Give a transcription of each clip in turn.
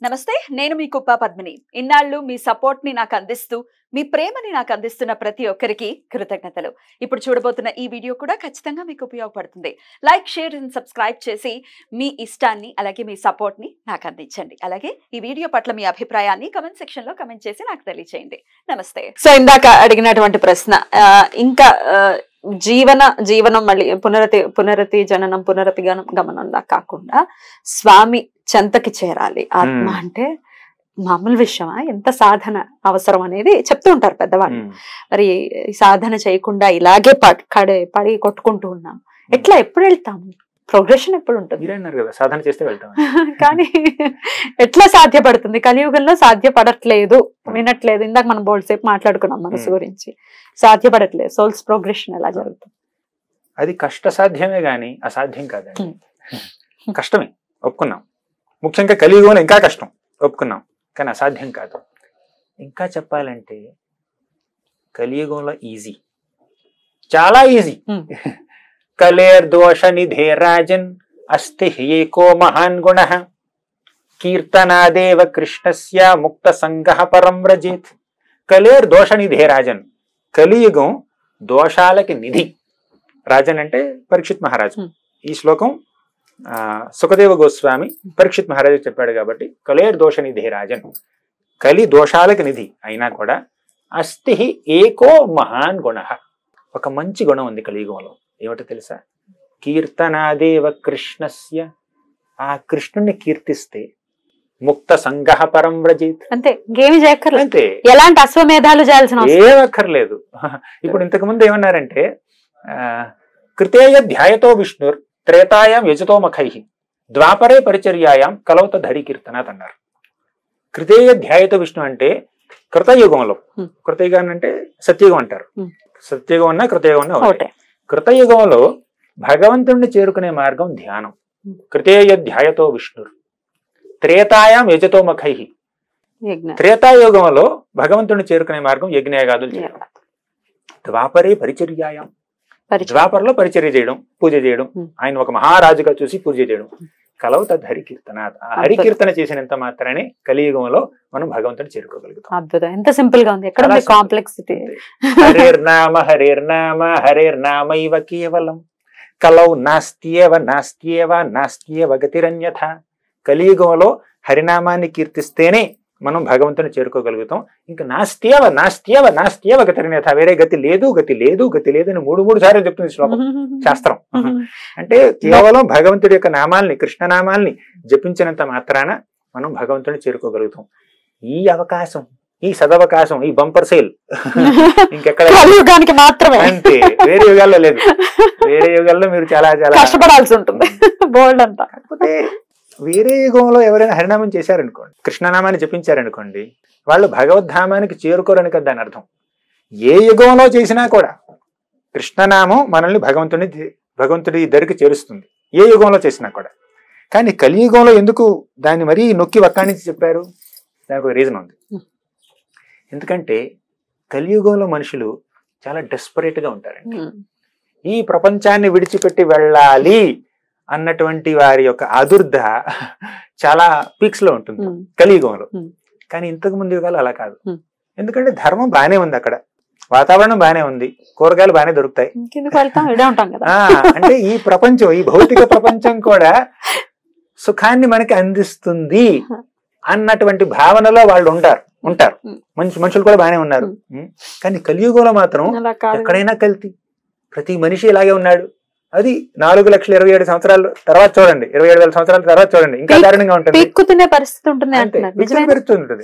నమస్తే నేను మీ కుప్ప పద్మిని ఇన్నాళ్ళు మీ సపోర్ట్ ని నాకు అందిస్తూ మీ ప్రేమని నాకు అందిస్తున్న ప్రతి ఒక్కరికి కృతజ్ఞతలు ఇప్పుడు చూడబోతున్న ఈ వీడియో కూడా ఖచ్చితంగా మీకు ఉపయోగపడుతుంది లైక్ షేర్ అండ్ సబ్స్క్రైబ్ చేసి మీ ఇష్టాన్ని అలాగే మీ సపోర్ట్ ని నాకు అందించండి అలాగే ఈ వీడియో పట్ల మీ అభిప్రాయాన్ని కమెంట్ సెక్షన్ లో కమెంట్ చేసి నాకు తెలియజేయండి నమస్తే సో ఇందాక అడిగినటువంటి ప్రశ్న ఆ, ఇంకా ఆ, జీవన జీవనం మళ్ళీ పునరతి పునరతి జననం పునరతి గమనం గమనంలా కాకుండా స్వామి చెంతకి చేరాలి ఆత్మ మ్మ్. అంటే మామూలు విషయమా ఎంత సాధన అవసరం అనేది చెప్తూ ఉంటారు పెద్దవాళ్ళు ఉమ్. మరి ఈ సాధన చేయకుండా ఇలాగే పడ్- కడే పడి కొట్టుకుంటూ ఉన్నాం ఎట్లా ఎప్పుడు వెళ్తాము ప్రోగ్రెషన్ ఎప్పుడు ఉంటుంది మీరే అన్నారు కదా సాధన చేస్తే వెళ్తాం కానీ ఎట్లా సాధ్యపడుతుంది కలియుగంలో సాధ్యపడట్లేదు వినట్లేదు ఇందాక మనం బోల్డ్ సేపు మాట్లాడుకున్నాం మనసు Hmm. గురించి సాధ్యపడట్లేదు సోల్స్ ప్రోగ్రెషన్ ఎలా జరుగుతుంది అది కష్ట సాధ్యమే గాని అసాధ్యం కాదండి ఉమ్. కష్టమే ఒప్పుకున్నాం ముఖ్యంగా కలియుగంలో ఇంకా కష్టం ఒప్పుకున్నాం కానీ అసాధ్యం కాదు ఇంకా చెప్పాలంటే కలియుగంలో ఈజీ చాలా ఈజీ ఉమ్. కలేర్ దోష నిధే రాజన్ అస్తి ఏకో మహాన్ గుణ కీర్తనాదేవ కృష్ణస్య ముక్త సంగ పరం వ్రజేత్ కలేర్ దోష నిధే రాజన్ కలియుగం దోషాలకి నిధి రాజన్ అంటే పరీక్షిత్ మహారాజు Hmm. ఈ శ్లోకం ఆ, సుఖదేవ గోస్వామి పరీక్షిత్ మహారాజు చెప్పాడు కాబట్టి కలేర్ దోష నిధే రాజన్ కలి దోషాలకి నిధి అయినా కూడా అస్థి ఏకో మహాన్ గుణ ఒక మంచి గుణం ఉంది కలియుగంలో ఏమిటో తెలుసా కీర్తనాదేవ కృష్ణస్య ఆ కృష్ణుని కీర్తిస్తే ముక్త సంగ పరం వ్రజేత్ అంతే ఇంకేమి చేయక్కర్లేదు అంతే ఎలాంటి అశ్వమేధాలు చేయాల్సిన అవసరం ఏం అక్కర్లేదు ఇప్పుడు ఇంతకు ముందు ఏమన్నారంటే ఆ, కృతేయ ధ్యాయతో విష్ణుర్ త్రేతాయాం యజతో మఖై ద్వాపరే పరిచర్యాయాం కలౌత ధరి కీర్తనాథ్ అన్నారు కృతేయ ధ్యాయతో విష్ణు అంటే కృతయుగంలో Hmm. కృతయుగం అంటే సత్యయుగం అంటారు Hmm. సత్యయుగం అన్నా కృతయుగం అన్నా ఒకటే. ఒకటే కృతయుగంలో భగవంతుణ్ణి చేరుకునే మార్గం ధ్యానం Hmm. కృతేయ ధ్యాయతో విష్ణుర్ త్రేతాయాం యజతో మఖై యజ్ఞ త్రేతాయుగంలో భగవంతుని చేరుకునే మార్గం యజ్ఞయాగాదులు చేయడం ద్వాపరే పరిచర్యాయం పరిచయం ద్వాపరలో పరిచర్య చేయడం పూజ చేయడం Hmm. ఆయన ఒక మహారాజుగా చూసి పూజ చేయడం కలవు తద్ హరికీర్తన ఆ హరికీర్తన చేసినంత మాత్రమే కలియుగంలో మనం భగవంతుని చేరుకోగలుగుతాం అద్భుతం ఎంత సింపుల్ గా ఉంది ఎక్కడ చాలా ఉంది simple. కాంప్లెక్సిటీ హరేర్నామ హరేర్నామ హరేర్నామైవ కేవలం కలౌ నాస్త్యేవ నాస్త్యేవ నాస్త్యేవ గతిరన్యథ కలియుగంలో హరినామాన్ని కీర్తిస్తేనే మనం భగవంతుని చేరుకోగలుగుతాం ఇంకా నాస్త్యేవ నాస్త్యేవ నాస్త్యేవ గతిరన్యథ వేరే గతి లేదు గతి లేదు గతి లేదు అని మూడు మూడు సార్లు చెప్తుంది శ్లోకం శాస్త్రం అంటే కేవలం భగవంతుడి యొక్క నామాల్ని కృష్ణనామాల్ని జపించినంత మాత్రాన మనం భగవంతుని చేరుకోగలుగుతాం ఈ అవకాశం ఈ సదవకాశం ఈ బంపర్ సేల్ ఇంకెక్కడ కలియుగానికి మాత్రమే అంతే వేరే యుగాల్లో లేదు వేరే యుగాల్లో మీరు చాలా చాలా కష్టపడాల్సి ఉంటుంది బోల్డ్ అంతా కాకపోతే వేరే యుగంలో ఎవరైనా హరినామం చేశారనుకోండి కృష్ణనామాన్ని జపించారనుకోండి వాళ్ళు భగవద్ధామానికి చేరుకోరని కదా దాని అర్థం ఏ యుగంలో చేసినా కూడా కృష్ణనామం మనల్ని భగవంతుని భగవంతుడి దగ్గరికి చేరుస్తుంది ఏ యుగంలో చేసినా కూడా కానీ కలియుగంలో ఎందుకు దాన్ని మరీ నొక్కి వక్కాణించి చెప్పారు దానికి ఒక రీజన్ ఉంది Hmm. ఎందుకంటే కలియుగంలో మనుషులు చాలా desperate గా ఉంటారండి ఈ ప్రపంచాన్ని విడిచిపెట్టి వెళ్ళాలి అన్నటువంటి వారి యొక్క ఆదుర్ద చాలా పీక్స్ లో ఉంటుంది కలియుగంలో Hmm. కానీ ఇంతకు ముందు యుగాలు అలా కాదు Hmm. ఎందుకంటే ధర్మం బానే ఉంది అక్కడ వాతావరణం బానే ఉంది కూరగాయలు బానే దొరుకుతాయి కిందకి వెళ్తాం ఇడే ఉంటాం కదా ఆ అంటే ఈ ప్రపంచం ఈ భౌతిక ప్రపంచం కూడా సుఖాన్ని మనకి అందిస్తుంది అన్నటువంటి భావనలో వాళ్ళు ఉంటారు ఉంటారు Hmm. మనిషి మనుషులు కూడా బానే ఉన్నారు Hmm. కానీ కలియుగంలో మాత్రం అలా కాదు ఎక్కడైనా కల్తీ ప్రతి మనిషి ఇలాగే ఉన్నాడు అది నాలుగు లక్షల ఇరవై ఏడు సంవత్సరాల తర్వాత చూడండి ఇరవై ఏడు వేల సంవత్సరాల తర్వాత చూడండి ఇంకా పీక్- దారుణంగా ఉంటుంది పీక్కు తినే పరిస్థితి ఉంటుంది అంతే అంటున్నారు వికృతి నిజమే పెరుగుతుంటుంది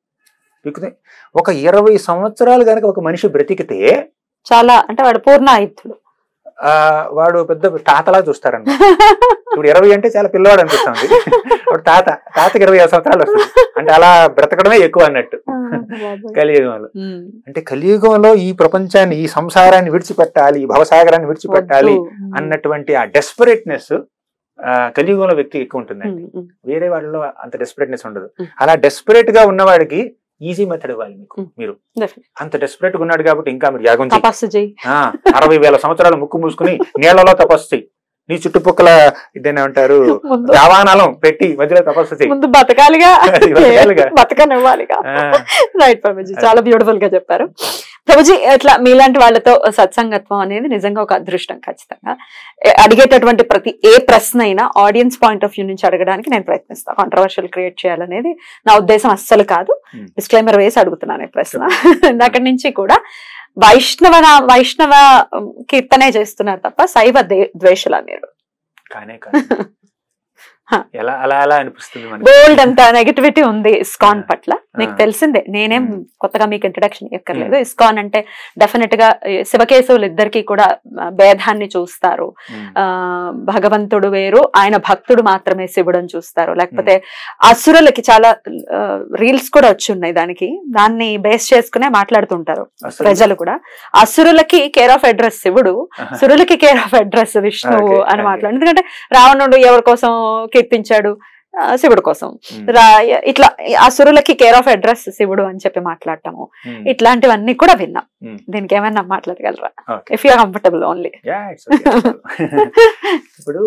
వికృతి ఒక ఇరవై సంవత్సరాలు కనుక ఒక మనిషి బ్రతికితే చాలా అంటే వాడు పూర్ణ ఆయుధుడు ఆ వాడు పెద్ద తాతలా చూస్తారన్నమాట ఇప్పుడు ఇరవై అంటే చాలా పిల్లవాడు అనిపిస్తుంది ఇప్పుడు తాత తాతకి ఇరవై ఐదు సంవత్సరాలు వస్తుంది అంటే అలా బ్రతకడమే ఎక్కువ అన్నట్టు కలియుగంలో ఉమ్. అంటే కలియుగంలో ఈ ప్రపంచాన్ని ఈ సంసారాన్ని విడిచిపెట్టాలి ఈ భవసాగరాన్ని విడిచిపెట్టాలి వద్దు. అన్నటువంటి ఆ డెస్పరేట్నెస్ కలియుగంలో వ్యక్తి ఎక్కువ ఉంటుందండి ఉమ్, ఉమ్. వేరే వాళ్ళలో అంత డెస్పరేట్నెస్ ఉండదు Mm. అలా డెస్పరేట్ గా ఉన్నవాడికి ఈజీ మెథడ్ ఇవ్వాలి మీకు Mm. మీరు Definitely. అంత డెస్పరేట్ గా ఉన్నాడు కాబట్టి ఇంకా మీరు యాగం చేయి తపస్సు చేయి ఆ, అరవై వేల సంవత్సరాలు ముక్కు మూసుకుని నీళ్లలో తపస్సు చెయ్యి నీ చుట్టుపక్కల ఇదేనా అంటారు ముందు దావానాలం పెట్టి మధ్యలో తపస్సు చేయి ముందు బతకాలిగా అది బతకాలిగా. బతకనివ్వాలిగా ఆ, రైట్ ప్రభుజీ చాలా బ్యూటిఫుల్ గా చెప్పారు ప్రభుజీ ఇట్లా మీలాంటి వాళ్ళతో సత్సంగత్వం అనేది నిజంగా ఒక అదృష్టం ఖచ్చితంగా ఏ- అడిగేటటువంటి ప్రతి ఏ ప్రశ్న అయినా ఆడియన్స్ పాయింట్ ఆఫ్ వ్యూ నుంచి అడగడానికి నేను ప్రయత్నిస్తాను కాంట్రవర్షియల్ క్రియేట్ చేయాలనేది నా ఉద్దేశం అస్సలు కాదు Hmm. డిస్క్లైమర్ వేసి అడుగుతున్నాను ఈ ప్రశ్న అక్కడి నుంచి కూడా వైష్ణవ వైష్ణవ ఉమ్, కీర్తనే చేస్తున్నారు తప్ప శైవ దే- ద్వేషులా మీరు కానే కాదు హ. ఎలా అలా అలా అనిపిస్తుంది మనకి బోల్డ్ అంత నెగటివిటీ ఉంది ఇస్కాన్ ఆ. పట్ల మీకు ఆ. తెలిసిందే నేనేం Hmm. కొత్తగా మీకు ఇంట్రడక్షన్ ఇక్కర్లేదు ఇస్కాన్ అంటే డెఫినెట్ గా ఈ శివకేశవులు ఇద్దరికి కూడా ఆ, భేదాన్ని చూస్తారు ఉమ్, ఆ భగవంతుడు వేరు ఆయన భక్తుడు మాత్రమే శివుడు అని చూస్తారు లేకపోతే అసురులకి చాలా రీల్స్ కూడా వచ్చి ఉన్నాయి దానికి దాన్ని బేస్ చేసుకునే మాట్లాడుతుంటారు అసలు- ప్రజలు కూడా అసురులకి కేర్ ఆఫ్ అడ్రస్ శివుడు ఆహా. సురులకి కేర్ ఆఫ్ అడ్రస్ విష్ణువు Okay, అని okay. మాట్లాడు ఎందుకంటే రావణుడు ఎవరి కోసం కీర్తించాడు ఆ, శివుడు కోసం ఉమ్, రా ఇట్లా అసురులకి కేర్ ఆఫ్ అడ్రస్ శివుడు అని చెప్పి మాట్లాడటము ఉమ్, ఇట్లాంటివన్నీ కూడా విన్నాం Hmm. దీనికి ఏమైనా మాట్లాడగలరా Okay. If you comfortable only Yeah, it's okay. ఇప్పుడు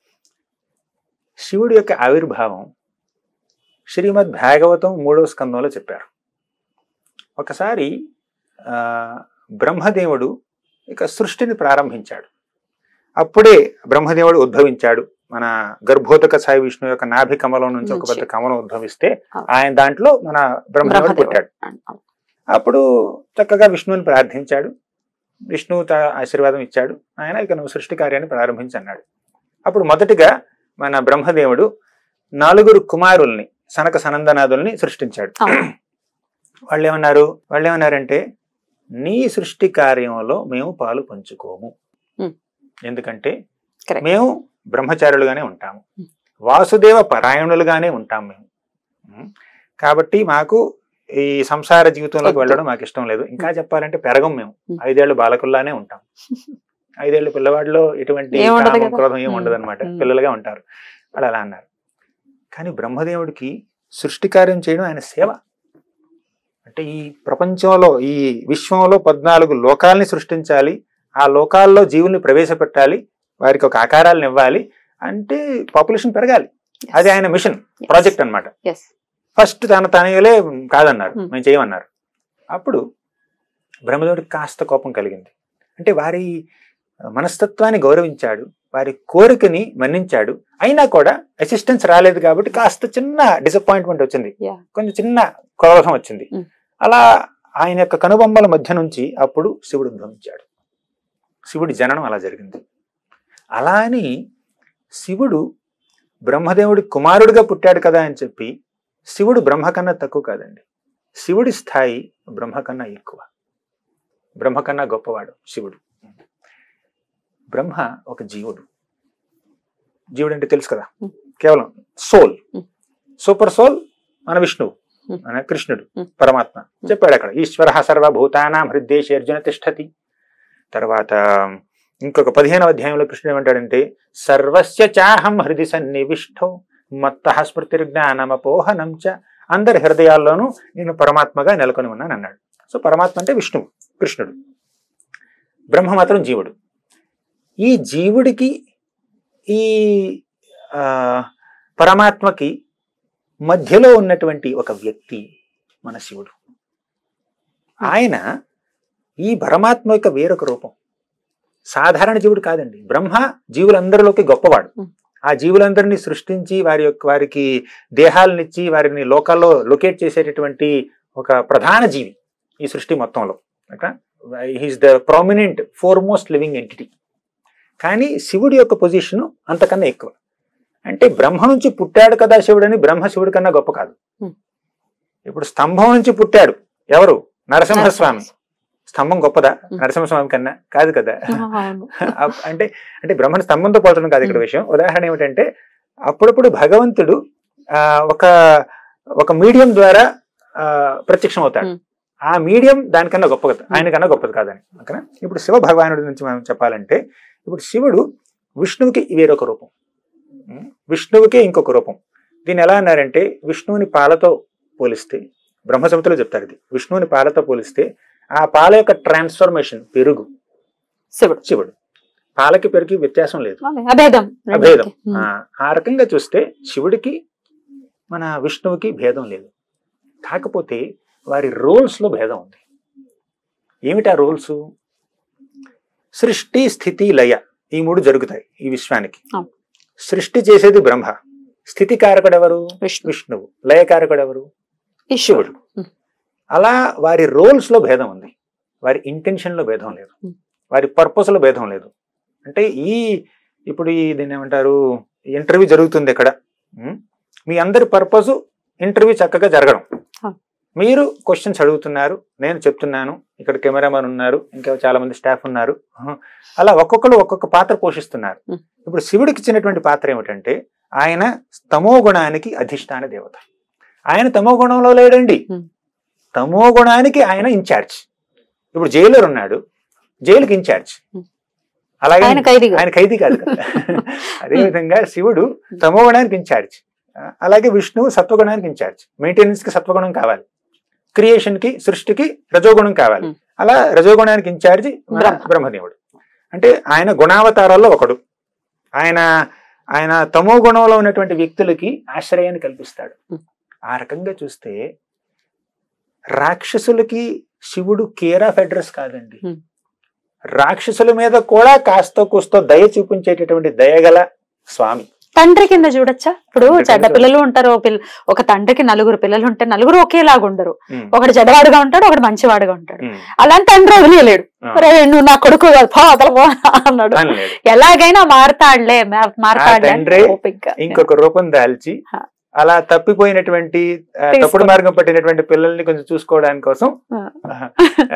శివుడి యొక్క ఆవిర్భావం శ్రీమద్ భాగవతం మూడవ స్కందంలో చెప్పారు ఒకసారి ఆ, బ్రహ్మదేవుడు ఇక సృష్టిని ప్రారంభించాడు అప్పుడే బ్రహ్మదేవుడు ఉద్భవించాడు మన గర్భోదక సాయి విష్ణు యొక్క నాభి కమలం నుంచి ఒక పెద్ద నుంచి. కమలం ఉద్భవిస్తే ఆ. ఆయన దాంట్లో మన బ్రహ్మదేవుడు బ్రహ్మదేవుడు. పుట్టాడు అప్పుడు చక్కగా విష్ణువుని ప్రార్థించాడు విష్ణువు త- ఆశీర్వాదం ఇచ్చాడు ఆయన ఇక నువ్వు సృష్టి కార్యాన్ని ప్రారంభించన్నాడు అప్పుడు మొదటిగా మన బ్రహ్మదేవుడు నలుగురు కుమారుల్ని సనక సనందనాథుల్ని సృష్టించాడు అవును. వాళ్ళు ఏమన్నారు వాళ్ళు ఏమన్నారంటే నీ సృష్టి కార్యంలో మేము పాలు పంచుకోము Hmm. ఎందుకంటే Correct. మేము బ్రహ్మచారులుగానే ఉంటాము Hmm. వాసుదేవ పరాయణులుగానే ఉంటాం మేము Hmm. కాబట్టి మాకు ఈ సంసార జీవితంలోకి వద్దు. వెళ్ళడం మాకు ఇష్టం లేదు ఇంకా చెప్పాలంటే పెరగం మేము Hmm. ఐదేళ్లు బాలకుల్లానే ఉంటాం ఐదేళ్లు పిల్లవాడిలో ఎటువంటి ఏం ఉండదు కామం, కదా. క్రోధం ఏం Hmm. ఉండదు అనమాట Hmm. పిల్లలుగా ఉంటారు వాళ్ళు అలా అన్నారు కానీ బ్రహ్మదేవుడికి సృష్టి కార్యం చేయడం ఆయన సేవ అంటే ఈ ప్రపంచంలో ఈ విశ్వంలో పద్నాలుగు లోకాల్ని సృష్టించాలి ఆ లోకాల్లో జీవుల్ని ప్రవేశపెట్టాలి వారికి ఒక ఆకారాలను ఇవ్వాలి అంటే పాపులేషన్ పెరగాలి అది ఆయన మిషన్ ప్రాజెక్ట్ అన్నమాట ఎస్ ఫస్ట్ తన తనయులే కాదన్నారు Hmm. మేము చేయమన్నారు అప్పుడు బ్రహ్మదేవుడికి కాస్త కోపం కలిగింది అంటే వారి మనస్తత్వాన్ని గౌరవించాడు వారి కోరికని మన్నించాడు అయినా కూడా అసిస్టెన్స్ రాలేదు కాబట్టి కాస్త చిన్న డిసప్పాయింట్మెంట్ వచ్చింది Yeah. కొంచెం చిన్న క్రోధం వచ్చింది Hmm. అలా ఆయన యొక్క కనుబొమ్మల మధ్య నుంచి అప్పుడు శివుడు ఉద్భవించాడు శివుడి జననం అలా జరిగింది అలా అని శివుడు బ్రహ్మదేవుడి కుమారుడిగా పుట్టాడు కదా అని చెప్పి శివుడు బ్రహ్మ కన్నా తక్కువ కాదండి శివుడి స్థాయి బ్రహ్మ కన్నా ఎక్కువ బ్రహ్మ కన్నా గొప్పవాడు శివుడు బ్రహ్మ ఒక జీవుడు జీవుడు అంటే తెలుసు కదా Hmm. కేవలం సోల్ Hmm. సూపర్ సోల్ మన విష్ణువు Hmm. మన కృష్ణుడు Hmm. పరమాత్మ చెప్పాడు అక్కడ ఈశ్వర సర్వభూతానాం హృద్దేశ అర్జున తిష్టతి తర్వాత ఇంకొక పదిహేనవ అధ్యాయంలో కృష్ణుడు ఏమంటాడంటే సర్వస్య చాహం హృది సన్నివిష్టో మత్త స్మృతిర్జ్ఞానమపోహనం చ అందరి హృదయాల్లోనూ నేను పరమాత్మగా నెలకొని ఉన్నాను అన్నాడు సో పరమాత్మ అంటే విష్ణువు కృష్ణుడు బ్రహ్మ మాత్రం జీవుడు ఈ జీవుడికి ఈ ఆ, పరమాత్మకి మధ్యలో ఉన్నటువంటి ఒక వ్యక్తి మన శివుడు ఆయన ఈ పరమాత్మ యొక్క వేరొక రూపం సాధారణ జీవుడు కాదండి బ్రహ్మ జీవులందరిలోకి గొప్పవాడు Hmm. ఆ జీవులందరినీ సృష్టించి వారి యొక్క వారికి దేహాలనిచ్చి వారిని లోకాల్లో లొకేట్ చేసేటటువంటి ఒక ప్రధాన జీవి ఈ సృష్టి మొత్తంలో he's the prominent foremost living entity కానీ శివుడి యొక్క పొజిషన్ అంతకన్నా ఎక్కువ అంటే బ్రహ్మ నుంచి పుట్టాడు కదా శివుడని బ్రహ్మ శివుడి కన్నా గొప్ప కాదు Hmm. ఇప్పుడు స్తంభం నుంచి పుట్టాడు ఎవరు నరసింహస్వామి స్తంభం గొప్పదా Hmm. నరసింహస్వామి కన్నా కాదు కదా అవును. అప్- అంటే అంటే బ్రహ్మని స్తంభంతో పోల్చడం కాదు ఇక్కడ విషయం ఉదాహరణ ఏమిటంటే అప్పుడప్పుడు భగవంతుడు ఆ, ఒక ఒక మీడియం ద్వారా ఆ, ప్రత్యక్షం అవుతాడు Hmm. ఆ మీడియం దానికన్నా గొప్ప కదా ఆయన కన్నా గొప్పది కాదని ఓకేనా ఇప్పుడు శివ భగవానుడి నుంచి మనం చెప్పాలంటే ఇప్పుడు శివుడు విష్ణువుకి వేరొక రూపం ఉం? విష్ణువుకే ఇంకొక రూపం దీన్ని ఎలా అన్నారంటే విష్ణువుని పాలతో పోలిస్తే బ్రహ్మ సంహితలో చెప్తారు ఇది విష్ణువుని పాలతో పోలిస్తే ఆ పాల యొక్క ట్రాన్స్ఫర్మేషన్ పెరుగు శివుడు శివుడు పాలకి పెరికి వ్యత్యాసం లేదు అభేదం అభేదం ఆ, ఆ రకంగా చూస్తే శివుడికి మన విష్ణువుకి భేదం లేదు కాకపోతే వారి రోల్స్ లో భేదం ఉంది ఏమిటి ఆ రోల్స్ సృష్టి స్థితి లయ ఈ మూడు జరుగుతాయి ఈ విశ్వానికి అవును. సృష్టి చేసేది బ్రహ్మ స్థితి కారకుడు ఎవరు విష్ణు విష్ణువు లయకారకుడు ఎవరు ఈశ్వరుడు శివుడు అలా వారి రోల్స్ లో భేదం ఉంది వారి ఇంటెన్షన్ లో భేదం లేదు Hmm. వారి పర్పస్ లో భేదం లేదు అంటే ఈ ఇప్పుడు ఈ దీన్ని ఏమంటారు ఇంటర్వ్యూ జరుగుతుంది ఇక్కడ Hmm. మీ అందరి పర్పస్ ఇంటర్వ్యూ చక్కగా జరగడం Ah. మీరు క్వశ్చన్స్ అడుగుతున్నారు నేను చెప్తున్నాను ఇక్కడ కెమెరామెన్ ఉన్నారు ఇంకా చాలా మంది స్టాఫ్ ఉన్నారు Uh-huh. అలా ఒక్కొక్కరు ఒక్కొక్క పాత్ర పోషిస్తున్నారు Hmm. ఇప్పుడు శివుడికి ఇచ్చినటువంటి పాత్ర ఏమిటంటే ఆయన తమో గుణానికి అధిష్టాన దేవత ఆయన తమో గుణంలో లేడండి Hmm. తమో గుణానికి ఆయన ఇన్ఛార్జ్ ఇప్పుడు జైలర్ ఉన్నాడు జైలుకి ఇన్ఛార్జ్ Hmm. అలాగే ఆయన ఖైదీగా ఆయన ఖైదీ కాదు కదా అదే విధంగా శివుడు తమో గుణానికి ఇన్ఛార్జ్ అలాగే విష్ణువు సత్వగుణానికి ఇన్ఛార్జ్ మెయింటెనెన్స్ కి సత్వగుణం కావాలి క్రియేషన్ కి సృష్టికి రజోగుణం కావాలి Hmm. అలా రజోగుణానికి ఇన్ఛార్జ్ మన బ్రహ్మ. బ్రహ్మదేవుడు అంటే ఆయన గుణావతారాల్లో ఒకడు ఆయన ఆయన తమో గుణంలో ఉన్నటువంటి వ్యక్తులకి ఆశ్రయాన్ని కల్పిస్తాడు Hmm. ఆ రకంగా చూస్తే రాక్షసులకి శివుడు కేర్ ఆఫ్ అడ్రస్ కాదండి Hmm. రాక్షసుల మీద కూడా కాస్త కూస్తో దయ చూపించేటటువంటి దయగల స్వామి తండ్రి కింద చూడొచ్చా ఇప్పుడు తండ్రి చెడ్డ కింద పిల్లలు ఉంటారు ఓ పిల్ల ఒక తండ్రికి నలుగురు పిల్లలు ఉంటే నలుగురు ఒకేలాగా ఉండరు ఉమ్, ఒకడు చెడ్డవాడుగా ఉంటాడు ఒకడు మంచివాడుగా ఉంటాడు ఉమ్, అలాంటి తండ్రి వదిలేయలేడు ఆ, "ఒరే, నువ్వు నా కొడుకు కాదు, పో అవతల పో" అన్నాడు అనలేదు. ఎలాగైనా మారతాడులే మా- మారతాడులే అని తండ్రే ఓపిగ్గా. ఇంకొక రూపం దాల్చి హా. అలా తప్పిపోయినటువంటి ఆ, తీసుకో. తప్పుడు మార్గం పట్టినటువంటి పిల్లల్ని కొంచెం చూసుకోవడానికి కోసం ఆ. ఆ,